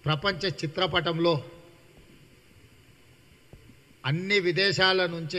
ప్రపంచ చిత్రపటంలో అన్ని విదేశాల నుంచి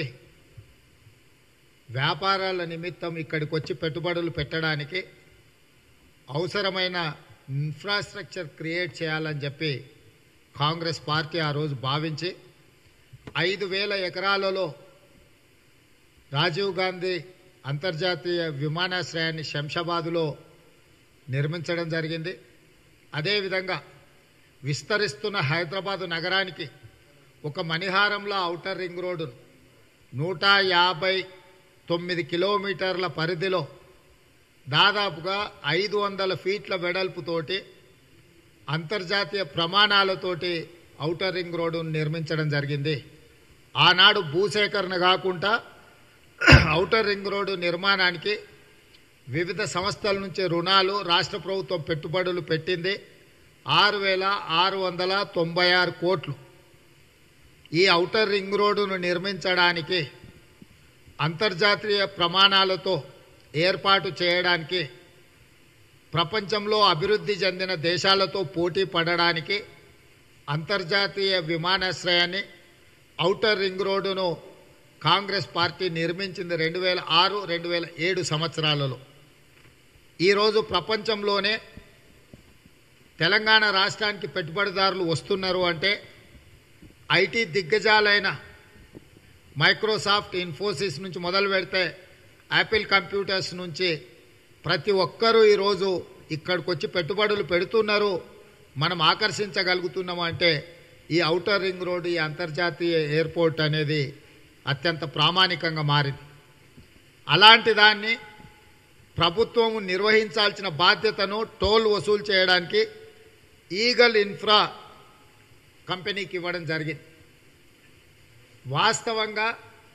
వ్యాపారాల నిమిత్తం ఇక్కడికి వచ్చి పెట్టుబడులు పెట్టడానికి అవసరమైన ఇన్ఫ్రాస్ట్రక్చర్ క్రియేట్ చేయాలని చెప్పి కాంగ్రెస్ పార్టీ ఆ రోజు భావించి ఐదు వేల ఎకరాలలో రాజీవ్ గాంధీ అంతర్జాతీయ విమానాశ్రయాన్ని శంషాబాదులో నిర్మించడం జరిగింది అదేవిధంగా విస్తరిస్తున్న హైదరాబాదు నగరానికి ఒక మణిహారంలో ఔటర్ రింగ్ రోడ్డును నూట యాభై తొమ్మిది కిలోమీటర్ల పరిధిలో దాదాపుగా ఐదు వందల ఫీట్ల వెడల్పుతోటి అంతర్జాతీయ ప్రమాణాలతోటి ఔటర్ రింగ్ రోడ్డును నిర్మించడం జరిగింది ఆనాడు భూసేకరణ కాకుండా ఔటర్ రింగ్ రోడ్డు నిర్మాణానికి వివిధ సంస్థల నుంచి రుణాలు రాష్ట్ర ప్రభుత్వం పెట్టుబడులు పెట్టింది ఆరు వేల ఆరు వందల తొంభై ఆరు కోట్లు ఈ ఔటర్ రింగ్ రోడ్డును నిర్మించడానికి అంతర్జాతీయ ప్రమాణాలతో ఏర్పాటు చేయడానికి ప్రపంచంలో అభివృద్ధి చెందిన దేశాలతో పోటీ పడడానికి అంతర్జాతీయ విమానాశ్రయాన్ని ఔటర్ రింగ్ రోడ్డును కాంగ్రెస్ పార్టీ నిర్మించింది రెండు వేల ఆరు రెండు వేల ఏడు సంవత్సరాలలో ఈరోజు ప్రపంచంలోనే తెలంగాణ రాష్ట్రానికి పెట్టుబడిదారులు వస్తున్నారు అంటే ఐటీ దిగ్గజాలైన మైక్రోసాఫ్ట్ ఇన్ఫోసిస్ నుంచి మొదలు పెడితే యాపిల్ కంప్యూటర్స్ నుంచి ప్రతి ఒక్కరూ ఈరోజు ఇక్కడికి వచ్చి పెట్టుబడులు పెడుతున్నారు మనం ఆకర్షించగలుగుతున్నాము అంటే ఈ ఔటర్ రింగ్ రోడ్డు ఈ అంతర్జాతీయ ఎయిర్పోర్ట్ అనేది అత్యంత ప్రామాణికంగా మారింది అలాంటి దాన్ని ప్రభుత్వం నిర్వహించాల్సిన బాధ్యతను టోల్ వసూలు చేయడానికి ఈగల్ ఇన్ఫ్రా కంపెనీకి ఇవ్వడం జరిగింది వాస్తవంగా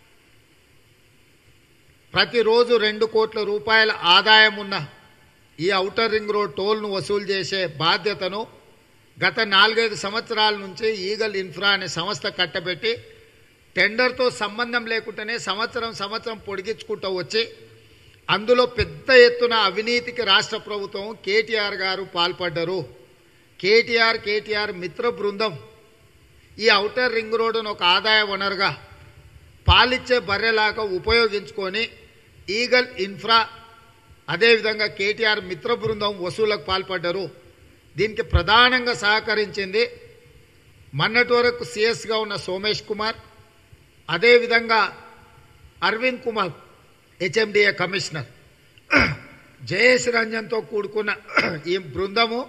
ప్రతిరోజు రెండు కోట్ల రూపాయల ఆదాయం ఉన్న ఈ ఔటర్ రింగ్ రోడ్ టోల్ను వసూలు చేసే బాధ్యతను గత నాలుగైదు సంవత్సరాల నుంచి ఈగల్ ఇన్ఫ్రా అనే సంస్థ కట్టబెట్టి టెండర్తో సంబంధం లేకుండానే సంవత్సరం సంవత్సరం పొడిగించుకుంటూ వచ్చి అందులో పెద్ద ఎత్తున అవినీతికి రాష్ట్ర ప్రభుత్వం కేటీఆర్ గారు పాల్పడ్డారు కేటీఆర్ కేటీఆర్ మిత్ర బృందం ఈ ఔటర్ రింగ్ రోడ్డును ఒక ఆదాయ వనరుగా పాలిచ్చే బర్రెలాగా ఉపయోగించుకొని ఈగల్ ఇన్ఫ్రా అదేవిధంగా కేటీఆర్ మిత్ర బృందం వసూలకు పాల్పడ్డారు దీనికి ప్రధానంగా సహకరించింది మొన్నటి వరకు సిఎస్గా ఉన్న సోమేష్ కుమార్ అదేవిధంగా అరవింద్ కుమార్ హెచ్ఎండిఏ కమిషనర్ జయేష్ రంజన్తో కూడుకున్న ఈ బృందము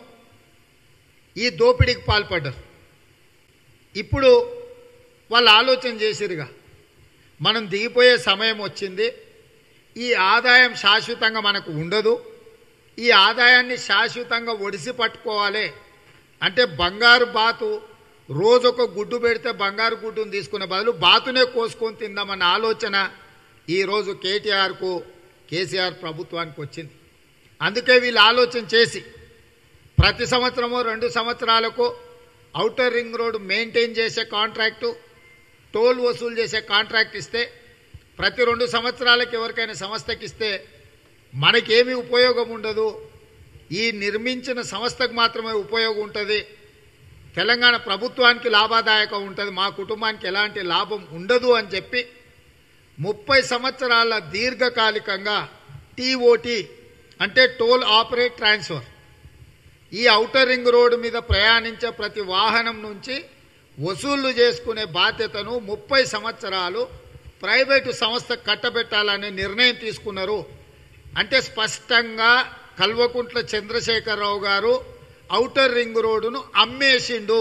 ఈ దోపిడీకి పాల్పడ్డారు ఇప్పుడు వాళ్ళు ఆలోచన చేసిరుగా మనం దిగిపోయే సమయం వచ్చింది ఈ ఆదాయం శాశ్వతంగా మనకు ఉండదు ఈ ఆదాయాన్ని శాశ్వతంగా ఒడిసి పట్టుకోవాలి అంటే బంగారు బాతు రోజొక గుడ్డు పెడితే బంగారు గుడ్డును తీసుకునే బదులు బాతునే కోసుకొని తిందామన్న ఆలోచన ఈరోజు కేటీఆర్కు కేసీఆర్ ప్రభుత్వానికి వచ్చింది అందుకే వీళ్ళు ఆలోచన చేసి ప్రతి సంవత్సరము రెండు సంవత్సరాలకు ఔటర్ రింగ్ రోడ్ మెయింటైన్ చేసే కాంట్రాక్టు టోల్ వసూలు చేసే కాంట్రాక్ట్ ఇస్తే ప్రతి రెండు సంవత్సరాలకు ఎవరికైనా సంస్థకి ఇస్తే మనకేమీ ఉపయోగం ఉండదు ఈ నిర్మించిన సంస్థకు మాత్రమే ఉపయోగం ఉంటుంది తెలంగాణ ప్రభుత్వానికి లాభదాయకం ఉంటుంది మా కుటుంబానికి ఎలాంటి లాభం ఉండదు అని చెప్పి ముప్పై సంవత్సరాల దీర్ఘకాలికంగా టీఓటీ అంటే టోల్ ఆపరేట్ ట్రాన్స్ఫర్ ఈ ఔటర్ రింగ్ రోడ్డు మీద ప్రయాణించే ప్రతి వాహనం నుంచి వసూళ్లు చేసుకునే బాధ్యతను ముప్పై సంవత్సరాలు ప్రైవేటు సంస్థ కట్టబెట్టాలనే నిర్ణయం తీసుకున్నారు అంటే స్పష్టంగా కల్వకుంట్ల చంద్రశేఖరరావు గారు ఔటర్ రింగ్ రోడ్డును అమ్మేసిండు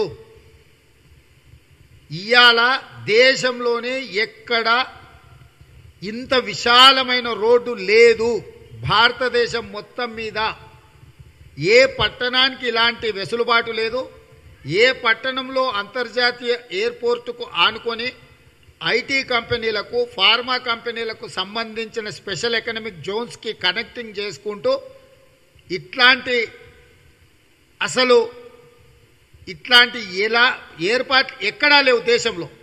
ఇవాళ దేశంలోనే ఎక్కడ ఇంత విశాలమైన రోడ్డు లేదు భారతదేశం మొత్తం మీద ఏ పట్టణానికి ఇలాంటి వెసులుబాటు లేదు ఏ పట్టణంలో అంతర్జాతీయ ఎయిర్పోర్టుకు ఆనుకొని ఐటీ కంపెనీలకు ఫార్మా కంపెనీలకు సంబంధించిన స్పెషల్ ఎకనామిక్ జోన్స్కి కనెక్టింగ్ చేసుకుంటూ ఇట్లాంటి అసలు ఇట్లాంటి ఎలా ఏర్పాట్లు ఎక్కడా లేవు దేశంలో